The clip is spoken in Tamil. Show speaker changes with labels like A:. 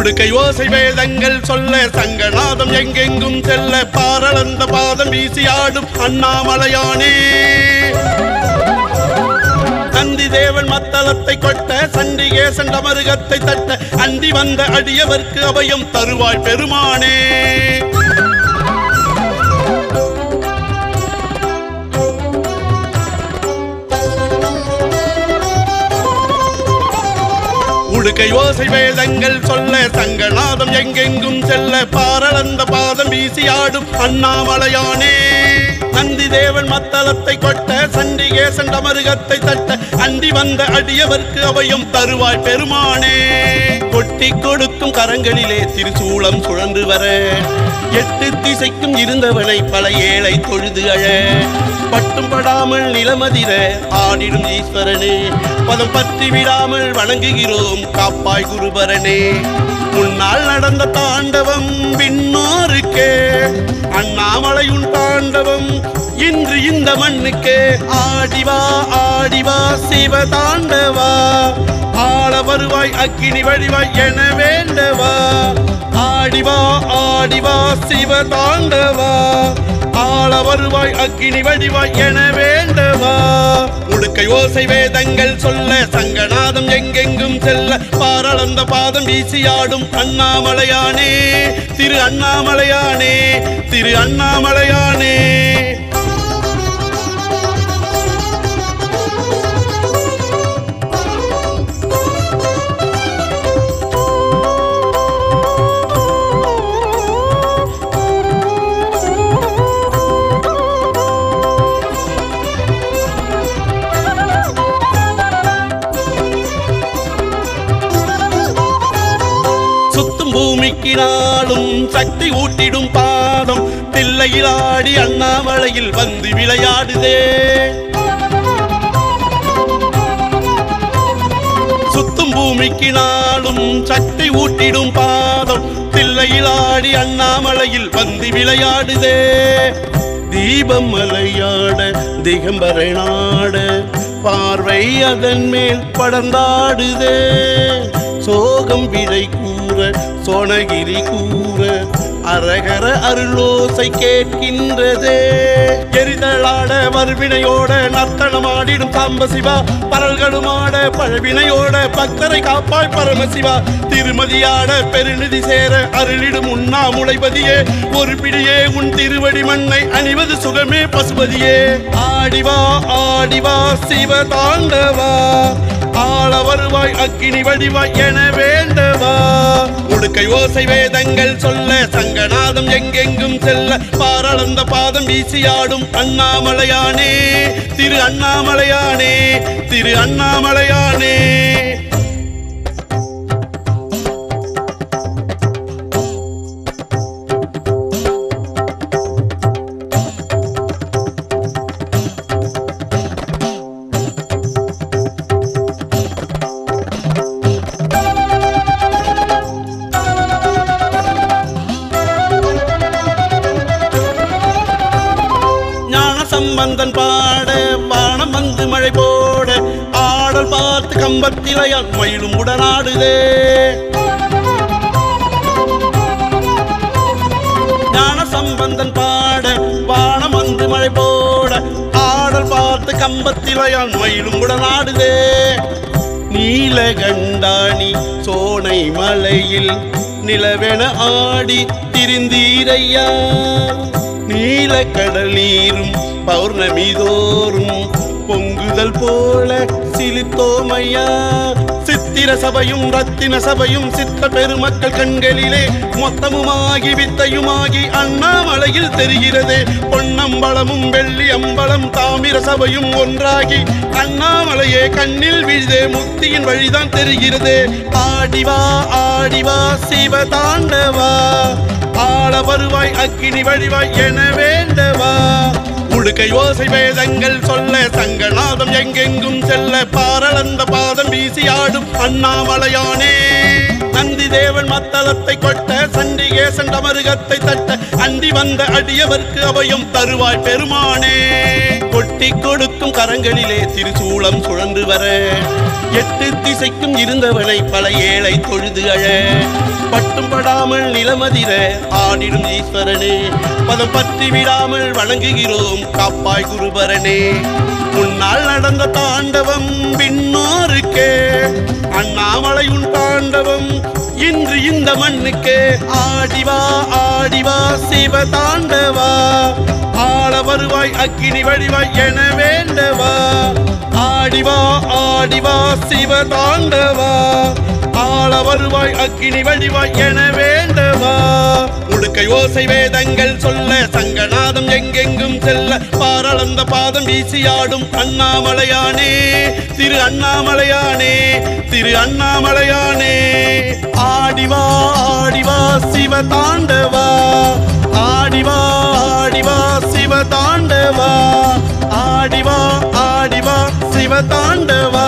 A: உடுக்கை ஓசை வேதங்கள் சொல்ல சங்கநாதம் எங்கெங்கும் செல்ல பாரளந்த பாதம் வீசி ஆடும் அண்ணாமலையானே நந்தி தேவன் மத்தளத்தை கொட்ட சண்டிகேசன் அமருகத்தை தட்ட அண்டி வந்த அடியவர்க்கு அபயம் தருவாய் பெருமானே உடுக்கை ஓசை வேதங்கள் சொல்ல சங்கநாதம் எங்கெங்கும் செல்ல பாரளந்த பாதம் வீசி ஆடும் அண்ணாமலையானே நந்தி தேவன் மத்தளத்தை கொட்ட சண்டிகேசன் அமருகத்தை தட்ட அண்டி வந்த அடியவர்க்கு அவையும் தருவாய் பெருமானே கொட்டி கொடுக்கும் கரங்களிலே திருசூலம் சுழன்று வர எட்டு திசைக்கும் இருந்தவனை பல ஏழை தொழுது அழ பட்டும் படாமல் நிலமதிர ஆடிடும் ஈஸ்வரனே பதம் பற்றி விடாமல் வணங்குகிறோம் காப்பாய் குருபரனே முன்னால் நடந்த தாண்டவம் பின்னோருக்கே அண்ணாமலையுன் தாண்டவம் இன்று இந்த மண்ணுக்கு ஆடிவா ஆடிவா சிவ தாண்டவா ஆள வருவாய் அக்கினி வடிவாய் என வேண்டவா ஆடிவா ஆடிவா சிவ தாண்டவா ஆள வருவாய் அக்கினி வடிவாய் என வேண்டவா உடுக்கை ஓசை வேதங்கள் சொல்ல சங்கநாதம் எங்கெங்கும் செல்ல பாரளந்த பாதம் வீசியாடும் அண்ணாமலையானே திரு அண்ணாமலையானே திரு அண்ணாமலையானே சுத்தும் பூமிக்கு நாளும் சக்தி ஊட்டிடும் பாதம் தில்லையில் ஆடி அண்ணாமலையில் வந்து விளையாடுதே சுத்தும் பூமிக்கு நாளும் சக்தி ஊட்டிடும் பாதம் தில்லையில் ஆடி அண்ணாமலையில் வந்து விளையாடுதே தீபம் மலையாட திகம்பரனாட பார்வை அதன் மேல் படர்ந்தாடுதே சோகம் விடை கூற சோனகிரி கூற அரகர அருளோசை கேட்கின்றதே எரிதலாட மறுவினையோட நர்த்தனமாடிடும் சாம்ப சிவா பரல்களுமாட பழவினையோட பக்தரை காப்பாய் பரமசிவா திருமதியாட பெருநிதி சேர அருளிடும் உண்ணாமுளைபதியே ஒரு பிடியே உன் திருவடி மண்ணை அணிவது சுகமே பசுபதியே ஆடிவா ஆடிவா சிவ தாண்டவா ஆள வருவாய் அக்கினி வடிவாய் என வேண்டவா உடுக்கை ஓசை வேதங்கள் சொல்ல சங்கநாதம் எங்கெங்கும் செல்ல பாரளந்த பாதம் வீசியாடும் அண்ணாமலையானே திரு அண்ணாமலையானே திரு அண்ணாமலையானே ஞான சம்பந்தன் பாட வானம் வந்து மழை போட ஆடல் பார்த்து கம்பத்திலையான் மயிலும் உடனாடுதே ஞான சம்பந்தன் பாட வானம் வந்து மழை போட ஆடல் பார்த்து கம்பத்திலையான் மயிலும் உடனாடுதே நீலகண்டாணி சோனை மலையில் நிலவென ஆடி திரிந்தீரையா நீலக்கடல் நீரும் பௌர்ணமி தோறும் பொங்குதல் போல சிலித்தோமையா சித்திர சபையும் ரத்தின சபையும் சித்த பெருமக்கள் கண்களிலே மொத்தமுமாகி வித்தையுமாகி அண்ணாமலையில் தெரிகிறது பொன்னம்பலமும் வெள்ளி அம்பலம் தாமிர சபையும் ஒன்றாகி அண்ணாமலையே கண்ணில் விழுதே முக்தியின் வழிதான் தெரிகிறது ஆடிவா ஆடிவா சிவ தாண்டவா ஆள வருவாய் அக்கினி வழிவாய் என வேண்டவா உடுக்கை ஓசை வேதங்கள் சொல்ல சங்கநாதம் எங்கெங்கும் செல்ல பாரளந்த பாதம் வீசி ஆடும் அண்ணாமலையானே நந்தி தேவன் மத்தளத்தை கொட்ட சண்டிகேசன் அமருகத்தை தட்ட அண்டி வந்த அடியவர்க்கு அபயம் தருவாய் பெருமானே கொட்டி கொடுக்கும் கரங்களிலே திருசூலம் சுழன்று வர எட்டு திசைக்கும் இருந்தவனை பல ஏழை தொழுது அழ பட்டும் படாமல் நிலமதிர ஆடிடும் ஈஸ்வரனே பதம் பற்றி விடாமல் வணங்குகிறோம் காப்பாய் குருபரனே முன்னால் நடந்த தாண்டவம் பின்னோருக்கே அண்ணாமலை உன் தாண்டவம் இன்று இந்த மண்ணுக்கு ஆடிவா ஆடிவா சிவ தாண்டவா ஆள வருவாய் அக்கினி வடிவாய் என வேண்டவா ஆடிவா ஆடிவா சிவ தாண்டவா ஆள வருவாய் அக்கினி வடிவாய் என வேண்டவா உடுக்கை ஓசை வேதங்கள் சொல்ல சங்கநாதம் எங்கெங்கும் செல்ல பாரளந்த பாதம் வீசியாடும் அண்ணாமலையானே திரு அண்ணாமலையானே திரு அண்ணாமலையானே ஆடிவா ஆடிவா சிவ தாண்டவா ஆடிவா ஆடிவா சிவ தாண்டவா ஆடிவா ஆடிவா சிவ தாண்டவா